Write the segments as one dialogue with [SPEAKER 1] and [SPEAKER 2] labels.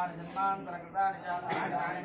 [SPEAKER 1] పాపాని జన్మాంతరకృతాని జాతాని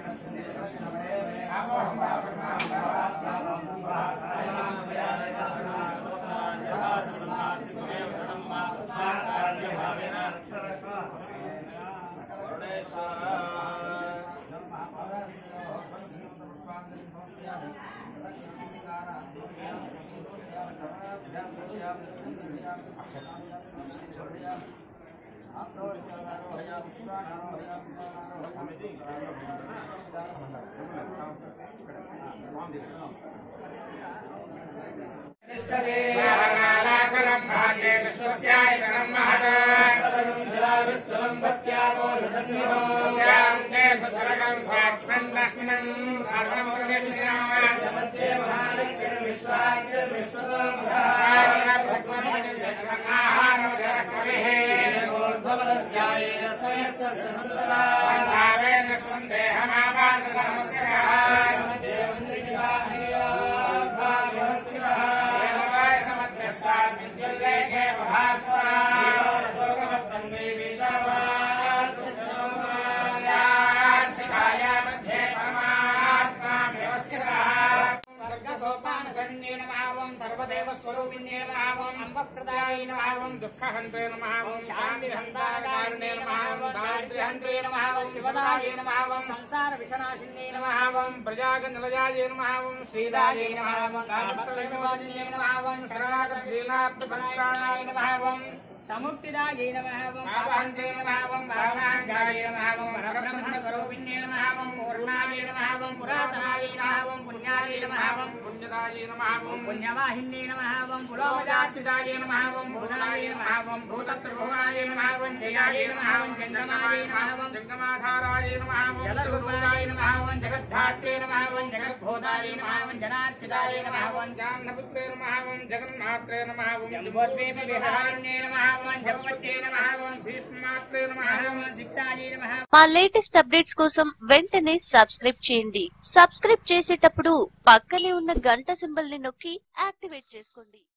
[SPEAKER 2] సర్వదేవ స్వరూపిణ్యే నమావం అంబప్రదాయ నమావం దుఃఖహంత్రే నమావం శాంతిహంతాకారిణే నమావం దారిద్ర్యహంత్రే నమావం శివదాయ నమావం సంసార విషనాశిన్యే నమావం ప్రజాగనిలయాయ నమావం శ్రీదాయ నమావం దారిద్ర్యవాదిన్యే నమావం శరణాగతీనార్థపరిత్రాణాయ నమావం సముక్తిదాయ నమావం పాపాంతే నమావం భావాంగాయ నమావం పరబ్రహ్మ స్వరూపిణ్యే నమావం పూర్ణాయ నమావం పురాతనాయ నమావం పుణ్యాయ నమావం పుణ్యదాయ నమావం పుణ్యవాహిన్యే నమావం పులోమజాతిదాయ నమావం భూతనాయ నమావం భూతత్రిభువనాయ నమావం జయాయ నమావం చంద్రమాయ నమావం జంగమాధారాయ నమావం జలరూపాయ నమావం జగద్ధాత్రే నమావం జగద్భూతాయ నమావం జనార్చితాయ నమావం జాహ్నపుత్రే నమావం జగన్మాత్రే నమావం జంబోద్వీప విహారిణ్యే నమావం జపవత్యే నమావం భీష్మాత్రే నమావం సిక్తాయ నమావం
[SPEAKER 3] మా లేటెస్ట్ అప్డేట్స్ కోసం వెంటనే సబ్స్క్రైబ్ చేయండి సబ్స్క్రైబ్ చేసేటప్పుడు పక్కనే ఉన్న గంట సింబల్ ని నొక్కి యాక్టివేట్ చేసుకోండి